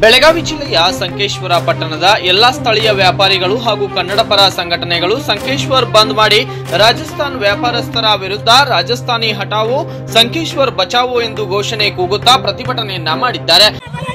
ಬೆಳಗಾವಿ ಜಿಲ್ಲೆಯ ಸಂಕೇಶ್ವರ ಪಟ್ಟಣದ ಎಲ್ಲಾ ಸ್ಥಳೀಯ ವ್ಯಾಪಾರಿಗಳು ಹಾಗೂ ಕನ್ನಡ ಪರ ಸಂಘಟನೆಗಳು ಸಂಕೇಶ್ವರ್ ಬಂದ್ ಮಾಡಿ ರಾಜಸ್ಥಾನ್ ವ್ಯಾಪಾರಸ್ಥರ ವಿರುದ್ಧ ರಾಜಸ್ಥಾನಿ ಹಟಾವೋ ಸಂಕೇಶ್ವರ್ ಬಚಾವೋ ಎಂದು ಘೋಷಣೆ ಕೂಗುತ್ತಾ ಪ್ರತಿಭಟನೆಯನ್ನ ಮಾಡಿದ್ದಾರೆ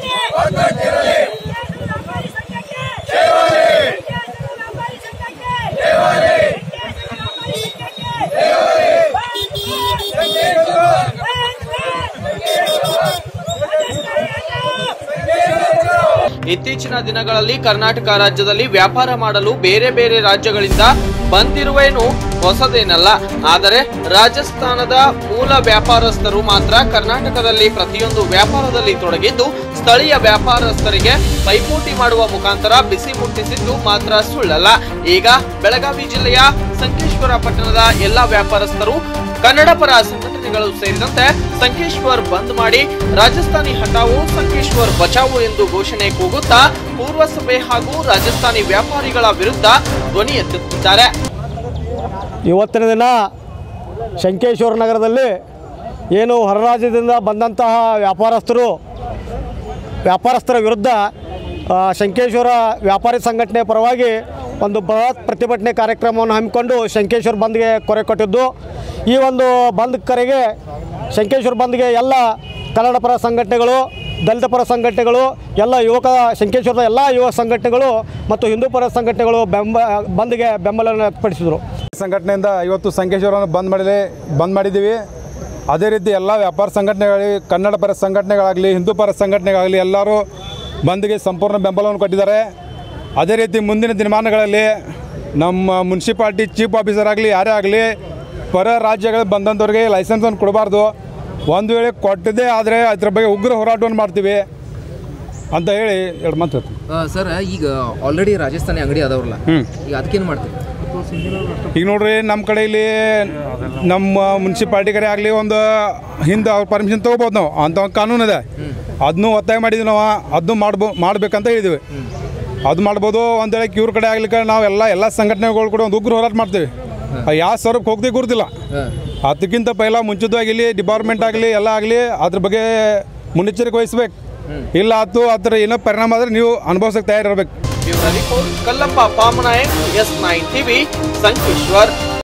ಇತ್ತೀಚಿನ ದಿನಗಳಲ್ಲಿ ಕರ್ನಾಟಕ ರಾಜ್ಯದಲ್ಲಿ ವ್ಯಾಪಾರ ಮಾಡಲು ಬೇರೆ ಬೇರೆ ರಾಜ್ಯಗಳಿಂದ ಬಂದಿರುವೇನು ಹೊಸದೇನಲ್ಲ ಆದರೆ ರಾಜಸ್ಥಾನದ ಮೂಲ ವ್ಯಾಪಾರಸ್ಥರು ಮಾತ್ರ ಕರ್ನಾಟಕದಲ್ಲಿ ಪ್ರತಿಯೊಂದು ವ್ಯಾಪಾರದಲ್ಲಿ ತೊಡಗಿದ್ದು ಸ್ಥಳೀಯ ವ್ಯಾಪಾರಸ್ಥರಿಗೆ ಪೈಪೋಟಿ ಮಾಡುವ ಮುಖಾಂತರ ಬಿಸಿ ಮುಟ್ಟಿಸಿದ್ದು ಮಾತ್ರ ಸುಳ್ಳಲ್ಲ ಈಗ ಬೆಳಗಾವಿ ಜಿಲ್ಲೆಯ ಸಂಕೇಶ್ವರ ಪಟ್ಟಣದ ಎಲ್ಲಾ ವ್ಯಾಪಾರಸ್ಥರು ಕನ್ನಡ ಪರ ಸಂಘಟನೆಗಳು ಸೇರಿದಂತೆ ಸಂಕೇಶ್ವರ್ ಬಂದ್ ಮಾಡಿ ರಾಜಸ್ಥಾನಿ ಹಟಾವೋ ಸಂಕೇಶ್ವರ್ ಬಚಾವೋ ಎಂದು ಘೋಷಣೆ ಕೂಗುತ್ತಾ ಪೂರ್ವಸಭೆ ಹಾಗೂ ರಾಜಸ್ಥಾನಿ ವ್ಯಾಪಾರಿಗಳ ವಿರುದ್ಧ ಧ್ವನಿ ಎತ್ತುತ್ತಿದ್ದಾರೆ ಇವತ್ತಿನ ದಿನ ಶಂಕೇಶ್ವರ ನಗರದಲ್ಲಿ ಏನು ಹೊರ ರಾಜ್ಯದಿಂದ ಬಂದಂತಹ ವ್ಯಾಪಾರಸ್ಥರು ವ್ಯಾಪಾರಸ್ಥರ ವಿರುದ್ಧ ಆ, ಶಂಕೇಶ್ವರ ವ್ಯಾಪಾರಿ ಸಂಘಟನೆ ಪರವಾಗಿ ಒಂದು ಬೃಹತ್ ಪ್ರತಿಭಟನೆ ಕಾರ್ಯಕ್ರಮವನ್ನು ಹಮ್ಮಿಕೊಂಡು ಶಂಕೇಶ್ವರ ಬಂದ್ಗೆ ಕೊರೆ ಕೊಟ್ಟಿದ್ದು ಈ ಒಂದು ಬಂದ್ ಕರೆಗೆ ಶಂಕೇಶ್ವರ ಬಂದ್ಗೆ ಎಲ್ಲ ಕನ್ನಡ ಪರ ಸಂಘಟನೆಗಳು ದಲಿತ ಪರ ಸಂಘಟನೆಗಳು ಎಲ್ಲ ಯುವಕ ಶಂಕೇಶ್ವರದ ಎಲ್ಲ ಯುವ ಸಂಘಟನೆಗಳು ಮತ್ತು ಹಿಂದೂ ಪರ ಸಂಘಟನೆಗಳು ಬೆಂಬ ಬಂದ್ಗೆ ಬೆಂಬಲವನ್ನು ವ್ಯಕ್ತಪಡಿಸಿದರು ಸಂಘಟನೆಯಿಂದ ಇವತ್ತು ಸಂಕೇಶ್ವರವನ್ನು ಬಂದ್ ಮಾಡಿದೆ ಬಂದ್ ಮಾಡಿದ್ದೀವಿ ಅದೇ ರೀತಿ ಎಲ್ಲ ವ್ಯಾಪಾರ ಸಂಘಟನೆಗಳಾಗಲಿ ಕನ್ನಡ ಪರ ಸಂಘಟನೆಗಳಾಗಲಿ ಹಿಂದೂ ಪರ ಸಂಘಟನೆಗಳಾಗಲಿ ಎಲ್ಲರೂ ಬಂದ್ಗೆ ಸಂಪೂರ್ಣ ಬೆಂಬಲವನ್ನು ಕೊಟ್ಟಿದ್ದಾರೆ ಅದೇ ರೀತಿ ಮುಂದಿನ ದಿನಮಾನಗಳಲ್ಲಿ ನಮ್ಮ ಮುನ್ಸಿಪಾಲ್ಟಿ ಚೀಫ್ ಆಫೀಸರ್ ಆಗಲಿ ಯಾರೇ ಆಗಲಿ ಪರ ರಾಜ್ಯಗಳು ಬಂದಂಥವ್ರಿಗೆ ಲೈಸೆನ್ಸನ್ನು ಕೊಡಬಾರ್ದು ಒಂದು ವೇಳೆ ಕೊಟ್ಟಿದ್ದೇ ಆದರೆ ಅದ್ರ ಬಗ್ಗೆ ಉಗ್ರ ಹೋರಾಟವನ್ನು ಮಾಡ್ತೀವಿ ಅಂತ ಹೇಳಿ ಎರಡು ಮಾತು ಹೇಳ್ತೀನಿ ಆ, ಸರ್ ಈಗ ಆಲ್ರೆಡಿ ರಾಜಸ್ಥಾನಿ ಅಂಗಡಿ ಅದಾವ್ರಲ್ಲ ಹ್ಞೂ ಈಗ ಅದಕ್ಕೇನು ಮಾಡ್ತೀವಿ ಈಗ ನೋಡ್ರಿ ನಮ್ಮ ಕಡೆ ಇಲ್ಲಿ ನಮ್ಮ ಮುನ್ಸಿಪಾಲ್ಟಿ ಕಡೆ ಆಗಲಿ ಒಂದು ಹಿಂದೆ ಅವ್ರ ಪರ್ಮಿಷನ್ ತೊಗೋಬೋದು ನಾವು ಅಂತ ಒಂದು ಕಾನೂನು ಇದೆ ಅದನ್ನೂ ಒತ್ತಾಯ ಮಾಡಿದ್ವಿ ನಾವು ಅದನ್ನು ಮಾಡ್ಬೋ ಮಾಡ್ಬೇಕಂತ ಹೇಳಿದ್ವಿ ಅದು ಮಾಡ್ಬೋದು ಒಂದು ವೇಳೆ ಇವ್ರ ಕಡೆ ಆಗ್ಲಿಕ್ಕೆ ನಾವು ಎಲ್ಲ ಎಲ್ಲ ಸಂಘಟನೆಗಳು ಕೂಡ ಒಂದು ಉಗ್ರ ಹೋರಾಟ ಮಾಡ್ತೀವಿ ಯಾವ ಸ್ವರೂಪಕ್ಕೆ ಹೋಗ್ತೀವಿ ಗುರುತಿಲ್ಲ ಅದಕ್ಕಿಂತ ಪೈಲ ಮುಂಚಿತವಾಗಿ ಇಲ್ಲಿ ಡಿಪಾರ್ಟ್ಮೆಂಟ್ ಆಗಲಿ ಎಲ್ಲ ಆಗಲಿ ಅದ್ರ ಬಗ್ಗೆ ಮುನ್ನೆಚ್ಚರಿಕೆ ವಹಿಸ್ಬೇಕು ಇಲ್ಲ ಆತು ಅದ್ರ ಏನೋ ಪರಿಣಾಮ ಆದರೆ ನೀವು ಅನುಭವಿಸಕ್ಕೆ ತಯಾರಿರ್ಬೇಕು bureau report Kallappa Pamanayak S nine TV Sankeshwar